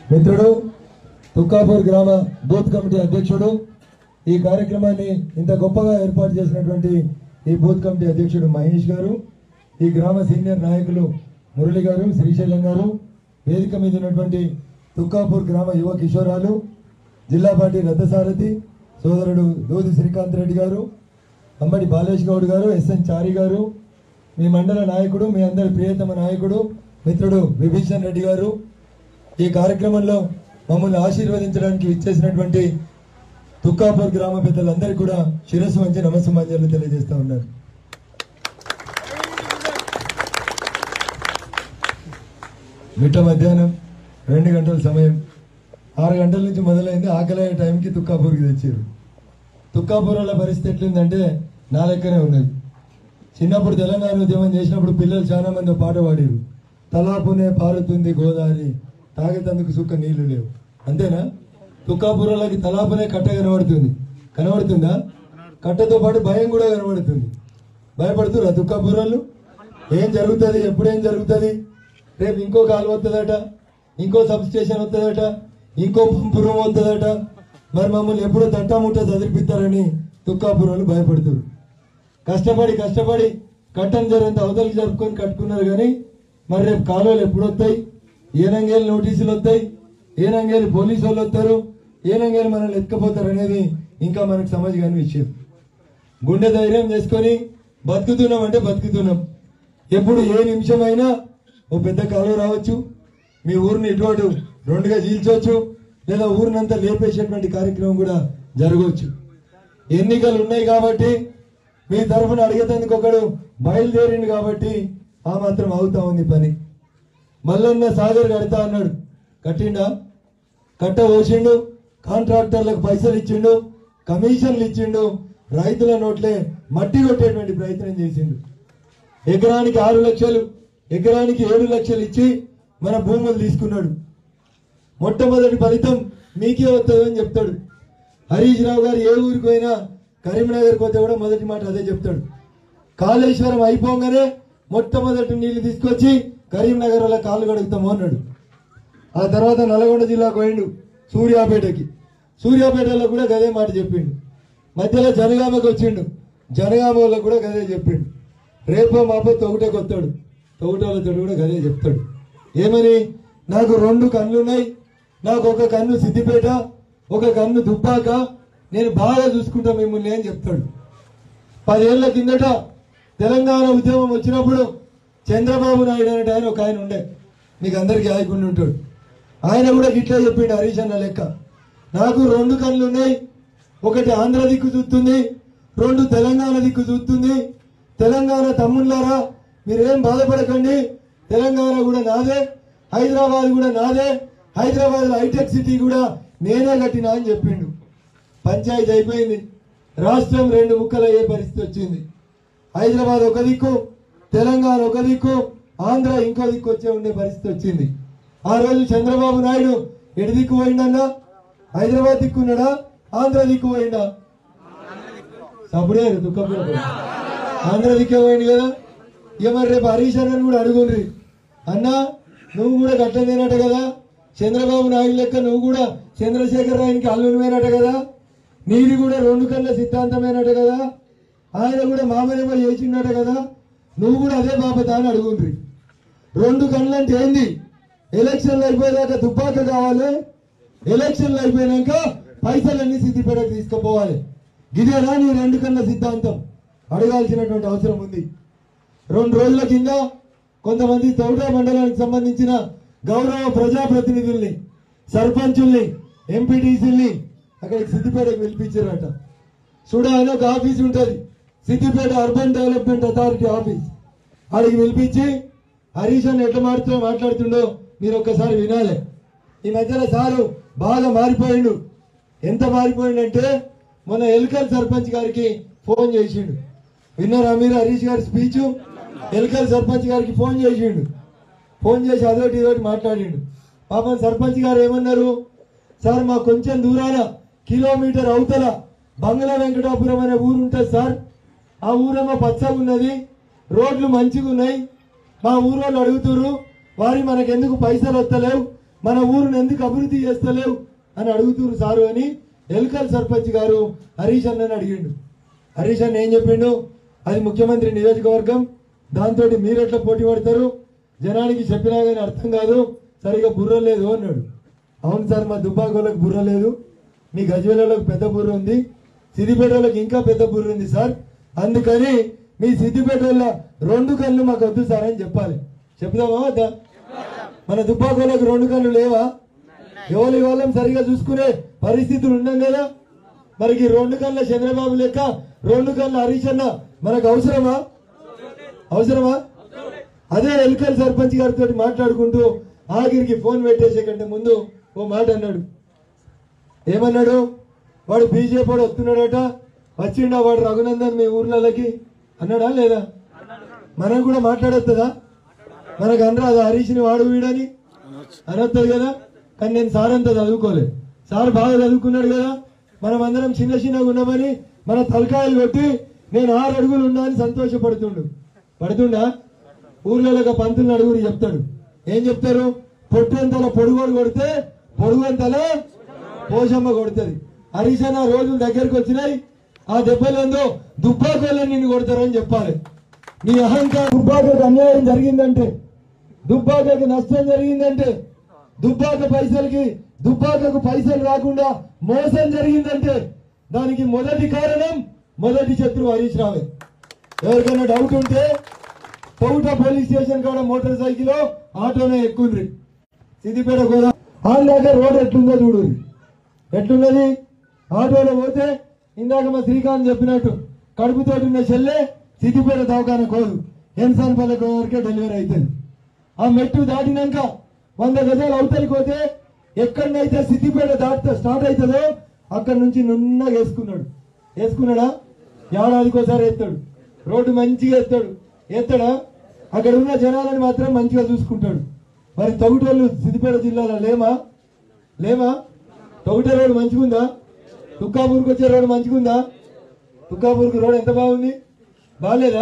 మిత్రుడు తుక్కాపూర్ గ్రామ booth committee అధ్యక్షుడు ఈ కార్యక్రమాన్ని ఇంత గొప్పగా ఏర్పాటు చేసినటువంటి ఈ బూత్ కమిటీ అధ్యక్షుడు మహేష్ గారు ఈ గ్రామ సీనియర్ నాయకులు మురళి గారు శ్రీశైలం గారు వేదిక మీద ఉన్నటువంటి తుక్కాపూర్ గ్రామ యువ కిషోరాలు జిల్లా పార్టీ రథసారథి సోదరుడు దూది శ్రీకాంత్ రెడ్డి గారు అంబడి బాలేష్ గౌడ్ గారు ఎస్ఎన్ చారి గారు మీ మండల నాయకుడు మీ అందరి ప్రియతమ నాయకుడు మిత్రుడు విభీషణ్ రెడ్డి గారు ఈ కార్యక్రమంలో మమ్మల్ని ఆశీర్వదించడానికి ఇచ్చేసినటువంటి తుక్కాపూర్ గ్రామ పెద్దలందరికీ కూడా శిరస్సు వంచి నమస్సమాంజలు తెలియజేస్తా ఉన్నారు మిట్ట మధ్యాహ్నం రెండు గంటల సమయం ఆరు గంటల నుంచి మొదలైంది ఆకలి అయ్యే టైంకి తుక్కాపూర్కి తెచ్చారు తుక్కాపూర్ వాళ్ళ పరిస్థితి ఎట్లుందంటే నా లెక్కనే ఉన్నది చిన్నప్పుడు తెలంగాణ ఉద్యమం చేసినప్పుడు పిల్లలు చాలా మంది ఒక పాట పాడారు తలాపునే పారుతుంది గోదావరి తాగేతందుకు సుక్క నీళ్లు లేవు అంతేనా తుక్కాపురంలోకి తలాపునే కట్ట కనబడుతుంది కనబడుతుందా కట్టతో పాటు భయం కూడా కనబడుతుంది భయపడుతురా తుక్కాపురాలు ఏం జరుగుతుంది ఎప్పుడేం జరుగుతుంది రేపు ఇంకో కాలు వస్తుందట ఇంకో సబ్ స్టేషన్ వస్తుందట ఇంకో పంపు రూమ్ వస్తుందట మరి మమ్మల్ని ఎప్పుడో తట్టాముట్ట చదివిపిస్తారని తుక్కాపురాలు భయపడుతున్నారు కష్టపడి కష్టపడి కట్టని జరిగినంత అవతలకి జరుపుకొని కట్టుకున్నారు కానీ మరి రేపు కాలువలు ఎప్పుడు వస్తాయి ఏ నంగేలు నోటీసులు వస్తాయి ఏ నంగేలు పోలీసు వాళ్ళు వస్తారు ఏ నంగేలు మనల్ని ఎత్తుకపోతారు అనేది ఇంకా మనకు సమజ్ కాని విషయం గుండె ధైర్యం చేసుకొని బతుకుతున్నాం అంటే బతుకుతున్నాం ఎప్పుడు ఏ నిమిషమైనా ఓ పెద్ద కాలువ రావచ్చు మీ ఊరిని ఇటువంటి రెండుగా చీల్చవచ్చు లేదా ఊరినంతా లేపేసేటువంటి కార్యక్రమం కూడా జరగవచ్చు ఎన్నికలు ఉన్నాయి కాబట్టి మీ తరఫున అడిగేందుకు ఒకడు బయలుదేరిండు కాబట్టి ఆ మాత్రం అవుతా ఉంది పని మల్లన్న సాగర్ కడతా అన్నాడు కట్టిండా కట్ట పోసిండు కాంట్రాక్టర్లకు పైసలు ఇచ్చిండు కమిషన్లు ఇచ్చిండు రైతుల నోట్లే మట్టి కొట్టేటువంటి ప్రయత్నం చేసిండు ఎకరానికి ఆరు లక్షలు ఎకరానికి ఏడు లక్షలు ఇచ్చి మన భూములు తీసుకున్నాడు మొట్టమొదటి ఫలితం మీకే వస్తుందని చెప్తాడు హరీష్ రావు గారు ఏ ఊరికి పోయినా కరీంనగర్కి పోతే కూడా మొదటి మాట అదే చెప్తాడు కాళేశ్వరం అయిపోగానే మొట్టమొదటి నీళ్లు తీసుకొచ్చి కరీంనగర్ వల్ల కాళ్ళు కడుగుతాము అన్నాడు ఆ తర్వాత నల్గొండ జిల్లాకు పోయిండు సూర్యాపేటకి సూర్యాపేటలో కూడా గదే మాట చెప్పిండు మధ్యలో జనగామకి వచ్చిండు జనగామ వాళ్ళకు కూడా గదే చెప్పిండు రేపో మాపో తొగుటకి వస్తాడు తొగుటోళ్ళతో కూడా గదే చెప్తాడు ఏమని నాకు రెండు కన్నులు ఉన్నాయి నాకు ఒక కన్ను సిద్దిపేట ఒక కన్ను దుబ్బాక నేను బాగా చూసుకుంటా మిమ్మల్ని అని చెప్తాడు పదేళ్ల కిందట తెలంగాణ ఉద్యమం వచ్చినప్పుడు చంద్రబాబు నాయుడు అనే ఆయన ఒక ఆయన ఉండే మీకు అందరికీ ఆయకుండా ఉంటాడు ఆయన కూడా గిట్లా చెప్పిండు హరీష్ అన్న లెక్క నాకు రెండు కళ్ళు ఉన్నాయి ఒకటి ఆంధ్ర దిక్కు చూస్తుంది రెండు తెలంగాణ దిక్కు చూస్తుంది తెలంగాణ తమ్ముళ్ళారా మీరేం బాధపడకండి తెలంగాణ కూడా నాదే హైదరాబాద్ కూడా నాదే హైదరాబాద్ హైటెక్ సిటీ కూడా నేనే కట్టినా అని చెప్పిండు పంచాయతీ అయిపోయింది రాష్ట్రం రెండు ముక్కలు అయ్యే పరిస్థితి వచ్చింది హైదరాబాద్ ఒక దిక్కు తెలంగాణ ఒక దిక్కు ఆంధ్ర ఇంకో దిక్కు వచ్చే ఉండే పరిస్థితి వచ్చింది ఆ రోజు చంద్రబాబు నాయుడు ఎటు దిక్కు పోయిండన్నా హైదరాబాద్ దిక్కున్నాడా ఆంధ్ర దిక్కు పోయిండా సప్పుడే దుఃఖం ఆంధ్ర దిక్కే పోయింది కదా ఇక మరి రేపు హరీష్ అన్నని కూడా అడుగుండ్రి అన్నా నువ్వు కూడా గట్టదేనట కదా చంద్రబాబు నాయుడు లెక్క నువ్వు కూడా చంద్రశేఖర్ రాయనికి అల్లునివేనట కదా నీది కూడా రెండు కళ్ళ సిద్ధాంతమేనట కదా ఆయన కూడా మామనేమో చేసిండట కదా నువ్వు కూడా అదే బాపత అని అడుగుండ్రి రెండు కళ్ళు అంటే ఏంది ఎలక్షన్లు అయిపోయాక దుబ్బాక కావాలి ఎలక్షన్లు అయిపోయినాక పైసలన్నీ సిద్ధిపేటకు తీసుకుపోవాలి ఇదేనా నీ రెండు కళ్ళ సిద్ధాంతం అడగాల్సినటువంటి అవసరం ఉంది రెండు రోజుల కింద కొంతమంది తౌట మండలానికి సంబంధించిన గౌరవ ప్రజాప్రతినిధుల్ని సర్పంచుల్ని ఎంపీటీసీల్ని అక్కడికి సిద్దిపేటకు పిలిపించారట చూడ ఆయన ఒక ఆఫీస్ ఉంటది Siddipet urban development authority office అడిగి పిలిపించి హరీష్ అని ఎట్లా మాడుతూ మాట్లాడుతుండో మీరు ఒక్కసారి వినాలి ఈ మధ్యలో సారు బాగా మారిపోయిండు ఎంత మారిపోయిండంటే మొన్న ఎల్కల్ సర్పంచ్ గారికి ఫోన్ చేసిండు విన్నారా మీరు హరీష్ గారి స్పీచ్ ఎల్కల్ సర్పంచ్ గారికి ఫోన్ చేసిండు ఫోన్ చేసి అదొకటి ఇదొకటి మాట్లాడిండు పాపం సర్పంచ్ గారు ఏమన్నారు సార్ మా కొంచెం దూరాన కిలోమీటర్ అవతల బంగ్లా వెంకటాపురం అనే ఊరు ఉంటుంది సార్ ఆ ఊరేమో పచ్చగా ఉన్నది రోడ్లు మంచిగా ఉన్నాయి మా ఊరోళ్ళు అడుగుతున్నారు వారి మనకెందుకు పైసలు వస్తలేవు మన ఊరుని ఎందుకు అభివృద్ధి చేస్తలేవు అని అడుగుతున్నారు సారు అని ఎల్కల్ సర్పంచ్ గారు హరీష్ అన్నని అడిగిండు హరీష్ అన్న ఏం చెప్పిండు అది ముఖ్యమంత్రి నియోజకవర్గం దాంతో మీరు ఎట్లా పోటీ పడతారు జనానికి చెప్పినా కానీ అర్థం కాదు సరిగా బుర్ర లేదు అన్నాడు అవును సార్ మా దుబ్బాకోళ్ళకి బుర్ర లేదు మీ గజ్వేలలో పెద్ద బుర్ర ఉంది సిద్దిపేటలోకి ఇంకా పెద్ద బుర్ర ఉంది సార్ అందుకని మీ సిద్దిపేటలో రెండు కళ్ళు మాకు వద్దు సార్ అని చెప్పాలి చెప్దామా వద్దా మన దుబ్బాకోళ్ళకి రెండు కళ్ళు లేవా ఎవరి వాళ్ళం సరిగా చూసుకునే పరిస్థితులు ఉన్నాం కదా మనకి రెండు కళ్ళ చంద్రబాబు లెక్క రెండు కళ్ళ హరీష్ అన్న మనకు అవసరమా అవసరమా అదే ఎల్కల్ సర్పంచ్ గారితో మాట్లాడుకుంటూ ఆఖరికి ఫోన్ పెట్టేసే కంటే ముందు ఓ మాట అన్నాడు ఏమన్నాడు వాడు బీజేపీ వాడు వస్తున్నాడట వచ్చిండా వాడు రఘునందన్ మీ ఊర్లకి అన్నాడా లేదా మనం కూడా మాట్లాడొస్తుందా మనకు అనరాదు హరీష్ని వాడు వీడని అనొస్తుంది కదా కానీ నేను సార్ అంతా చదువుకోలే సార్ బాగా చదువుకున్నాడు కదా మనం అందరం చిన్న చిన్నగా ఉన్నామని మన తలకాయలు కొట్టి నేను ఆరు అడుగులు ఉన్నా అని సంతోషపడుతుండు పడుతుండా ఊర్లలో పంతులు అడుగురు చెప్తాడు ఏం చెప్తారు పొట్టంతల పొడుగోడు కొడితే పొడుగంతల పోషమ్మ కొడుతుంది హరీషన్న రోజులు దగ్గరకు వచ్చినాయి ఆ దెబ్బలేందో దుబ్బాకోళ్ళని నిన్ను కొడతారని చెప్పాలి నీ అహంకారం దుబ్బాకకు అన్యాయం జరిగిందంటే దుబ్బాకకు నష్టం జరిగిందంటే దుబ్బాక పైసలకి దుబ్బాకకు పైసలు రాకుండా మోసం జరిగిందంటే దానికి మొదటి కారణం మొదటి శత్రువు హరీష్ రావే ఎవరికైనా డౌట్ ఉంటే పౌట పోలీస్ స్టేషన్ కాడ మోటార్ సైకిల్ ఆటోనే ఎక్కుండ్రి సిద్దిపేట కూడా ఆంధ్రాక రోడ్ ఎట్లుందో చూడు ఎట్లున్నది ఆటోలో పోతే ఇందాక మా శ్రీకాంత్ చెప్పినట్టు కడుపుతోటి ఉన్న చెల్లె సిద్దిపేట దవాఖాన కోదు ఎన్సాన్ పల్లె వరకే డెలివరీ అవుతుంది ఆ మెట్టు దాటినాక వంద గజాలు అవతలికి పోతే ఎక్కడనైతే సిద్దిపేట దాటితే స్టార్ట్ అవుతుందో అక్కడ నుంచి నున్నగా వేసుకున్నాడు వేసుకున్నాడా ఏడాదికోసారి ఎత్తాడు రోడ్డు మంచిగా ఎత్తాడు ఎత్తాడా అక్కడ ఉన్న జనాలను మాత్రం మంచిగా చూసుకుంటాడు మరి తొగుటోళ్ళు సిద్దిపేట జిల్లాలో లేమా లేమా తొగుట రోడ్డు మంచిగుందా తుక్కాపూర్కి వచ్చే రోడ్డు మంచిగుందా తుక్కాపూర్కి రోడ్ ఎంత బాగుంది బాగాలేదా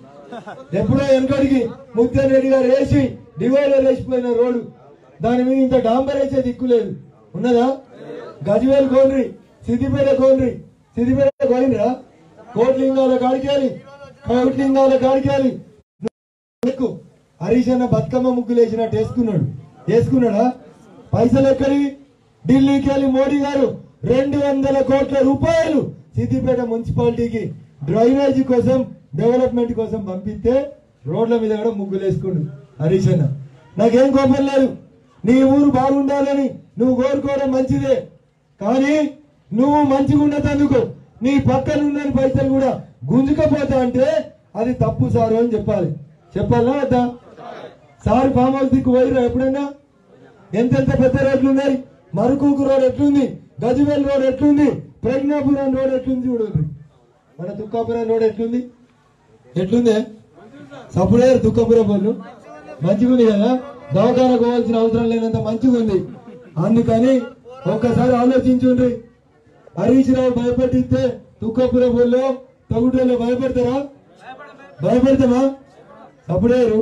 ఎప్పుడో వెనకడికి ముత్యాన్ రెడ్డి గారు వేసి డివైడర్ వేసిపోయిన రోడ్డు దాని మీద ఇంత డాంబర్ వేసే దిక్కు లేదు ఉన్నదా గజ్వేల్ కోండ్రి సిద్దిపేట కోండ్రి సిద్దిపేట కోయినరా కోట్లింగాల కాడికేయాలి కోట్లింగాల కాడికేయాలి ఎక్కు హరీష్ అన్న బతుకమ్మ ముగ్గులు వేసినట్టు వేసుకున్నాడు వేసుకున్నాడా పైసలు ఎక్కడి ఢిల్లీకి వెళ్ళి మోడీ గారు రెండు వందల కోట్ల రూపాయలు సిద్దిపేట మున్సిపాలిటీకి డ్రైనేజీ కోసం డెవలప్మెంట్ కోసం పంపిస్తే రోడ్ల మీద కూడా ముగ్గులు వేసుకుండు హరీష్ అన్న నాకేం కోపం లేదు నీ ఊరు బాగుండాలని నువ్వు కోరుకోవడం మంచిదే కానీ నువ్వు మంచిగా ఉన్నందుకు నీ పక్కన ఉన్న పైసలు కూడా గుంజుకపోతా అంటే అది తప్పు సారు అని చెప్పాలి చెప్పాలా వద్దా సార్ ఫామ్ హౌస్ దిక్కు పోయిరా ఎప్పుడైనా ఎంతెంత పెద్ద రోడ్లు ఉన్నాయి మరుకూకు రోడ్ ఎట్లుంది గజవేల్ రోడ్ ఎట్లుంది ప్రజ్ఞాపురం రోడ్ ఎట్లుంది చూడండి మన తుక్కాపురం రోడ్ ఎట్లుంది ఎట్లుంది సప్పుడే దుఃఖపురం వాళ్ళు మంచిగా ఉంది కదా దవాఖాన పోవాల్సిన అవసరం లేనంత మంచిగా ఉంది అందుకని ఒక్కసారి ఆలోచించుండ్రి హరీష్ రావు భయపెట్టిస్తే తుక్కపురం వాళ్ళు తగుటోళ్ళు భయపెడతారా భయపెడతామా సప్పుడేరు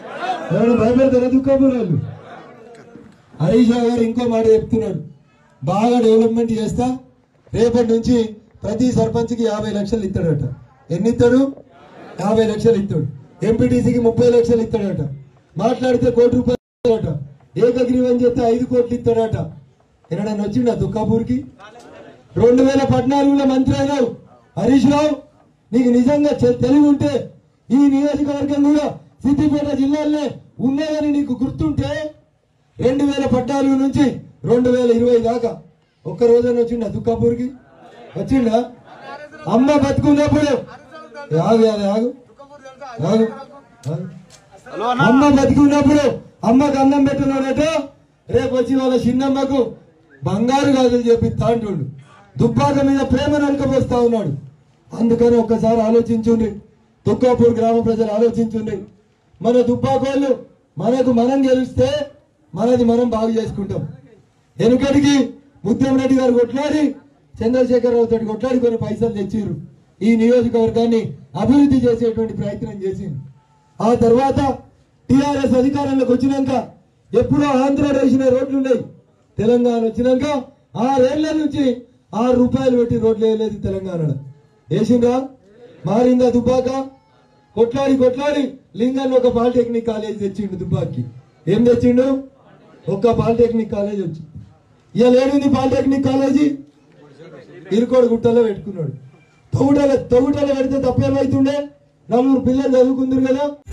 ఎవరు భయపెడతారా దుఃఖపురం వాళ్ళు హరీష్ రావు గారు ఇంకో మాట చెప్తున్నాడు బాగా డెవలప్మెంట్ చేస్తా రేపటి నుంచి ప్రతి సర్పంచ్కి యాభై లక్షలు ఇస్తాడట ఎన్ని ఇస్తాడు యాభై లక్షలు ఇస్తాడు ఎంపీటీసీకి ముప్పై లక్షలు ఇస్తాడట మాట్లాడితే కోటి రూపాయలు అట ఏకగ్రీవం చేస్తే ఐదు కోట్లు ఇస్తాడట ఎన్నడన్నా వచ్చిండా దుఃఖాపూర్కి రెండు వేల పద్నాలుగులో మంత్రి అయినావు హరీష్ రావు నీకు నిజంగా చె- తెలివి ఉంటే ఈ నియోజకవర్గం కూడా సిద్దిపేట జిల్లాలోనే ఉన్నదని నీకు గుర్తుంటే రెండు వేల పద్నాలుగు నుంచి రెండు వేల ఇరవై దాకా ఒక్క రోజున వచ్చిండా దుఃఖాపూర్కి వచ్చిండా అమ్మ బతుకున్నప్పుడు ఆగు ఆగు ఆగు ఆగు ఆగు. అమ్మ బతికున్నప్పుడు అమ్మకు అన్నం పెట్టినాడట రేపు వచ్చి వాళ్ళ చిన్నమ్మకు బంగారు గాజులు చెప్పిస్తా అంటుండు దుబ్బాక మీద ప్రేమ నడకపోస్తా ఉన్నాడు అందుకని ఒక్కసారి ఆలోచించుండ్రి దుక్కాపూర్ గ్రామ ప్రజలు ఆలోచించుండ్రి మన దుబ్బాకోళ్ళు మనకు మనం గెలిస్తే మనది మనం బాగు చేసుకుంటాం వెనుకటికి ముత్యం రెడ్డి గారు కొట్లాడి చంద్రశేఖరరావు తోటి కొట్లాడి కొన్ని పైసలు తెచ్చిర్రు ఈ నియోజకవర్గాన్ని అభివృద్ధి చేసేటువంటి ప్రయత్నం చేసింది ఆ తర్వాత టిఆర్ఎస్ అధికారంలోకి వచ్చినాక ఎప్పుడో ఆంధ్రాలో వేసిన రోడ్లు ఉన్నాయి తెలంగాణ వచ్చినాక ఆరేళ్ల నుంచి ఆరు రూపాయలు పెట్టి రోడ్లు వేయలేదు తెలంగాణలో వేసిండ్రా మారిందా దుబ్బాక కొట్లాడి కొట్లాడి లింగాన్ని ఒక పాలిటెక్నిక్ కాలేజ్ తెచ్చిండు దుబ్బాకి ఏం తెచ్చిండు ఒక్క పాలిటెక్నిక్ కాలేజ్ వచ్చి ఇవాళ ఏడుంది పాలిటెక్నిక్ కాలేజీ ఇరుకోడు గుట్టలో పెట్టుకున్నాడు తొగుటలో తొగుటలో పెడితే తప్పేమైతుండే నలుగురు పిల్లలు చదువుకుందరు కదా